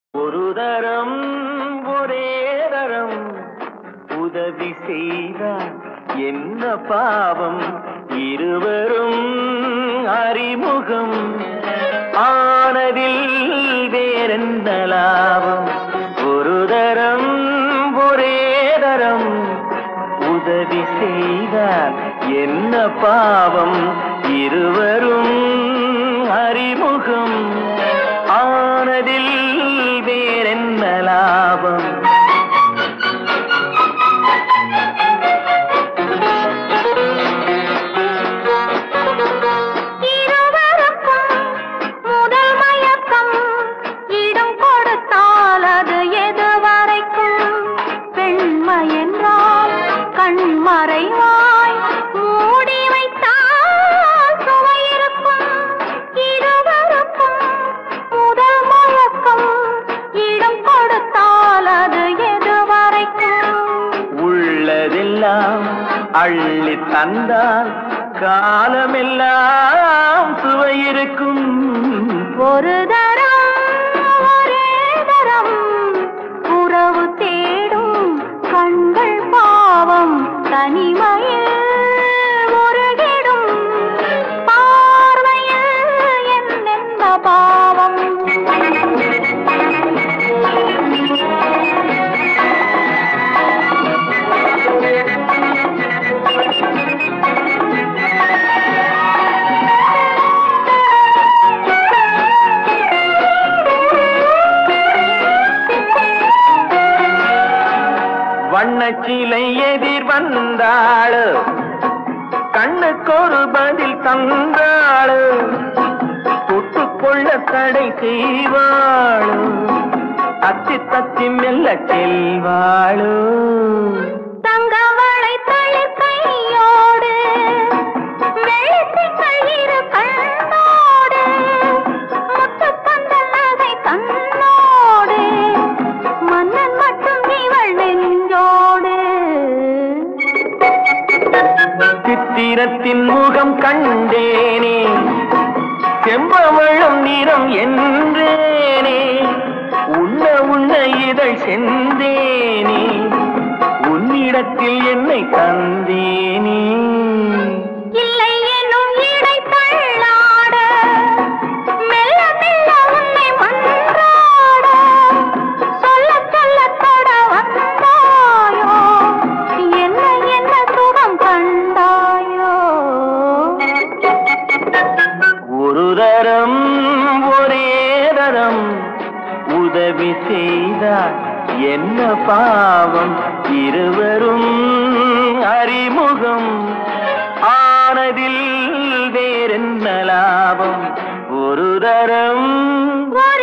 ஒரு தரம் ஒரே தரம் உதவி செய்தார் என்ன பாவம் இருவரும் அறிமுகம் ஆனதில் வேறெந்த லாபம் ஒரு தரம் ஒரே தரம் உதவி செய்தால் என்ன பாவம் இருவரும் அறிமுகம் ஆனதில் வேறென்ன லாபம் இருவருக்கும் முதல் மயக்கம் இடம் கொடுத்தால் அது எதுவரைக்கும் பெண்மை என்றால் கண்மறைவாய் மூடி வைத்தால் சுவை இருக்கும் இருவருக்கும் முதல் மயக்கம் இடம் கொடுத்தால் அது எதுவரைக்கும் உள்ளதெல்லாம் அள்ளி தந்தால் காலமெல்லாம் சுவை இருக்கும் ஒரு தரம் ஒரே தரம் உறவு தேடும் கண்கள் பாவம் தனிமையில் முருகிடும் பார்வையில் என்னென்ன பாவம் வண்ணச்சிலை எதிர் வந்தாளு கண்ணுக்கொரு பதில் தந்தாளு தொட்டுக்கொள்ள தடை செய்வாளு தத்தி தத்தி மெல்ல செல்வாளு தங்கவளை தளிர் கையோடு வெள்ளித்திங்கள் இரு கண்ணோடு முத்துப்பந்தல் நகை கண்ணோடு மன்னன் மட்டும் இவள் நெஞ்சோடு சித்திரத்தின் முகம் கண்டேனே செம்பவளம் நிறம் என்றேனே உண்ண உண்ண இதழ் செந்தேனே உன்னிடத்தில் என்னை தந்தேனே இல்லை எனும் இடை தள்ளாட மெல்ல மெல்ல உன்னை மன்றாட சொல்ல சொல்ல தொட வந்தாயோ என்ன என்ன சுகம் கண்டாயோ ஒரு தரம் ஒரே தரம் உதவி செய்தார் என்ன பாவம் இருவரும் அறிமுகம் ஆனதில் வேறென்ன லாபம் ஒரு தரம் ஒரு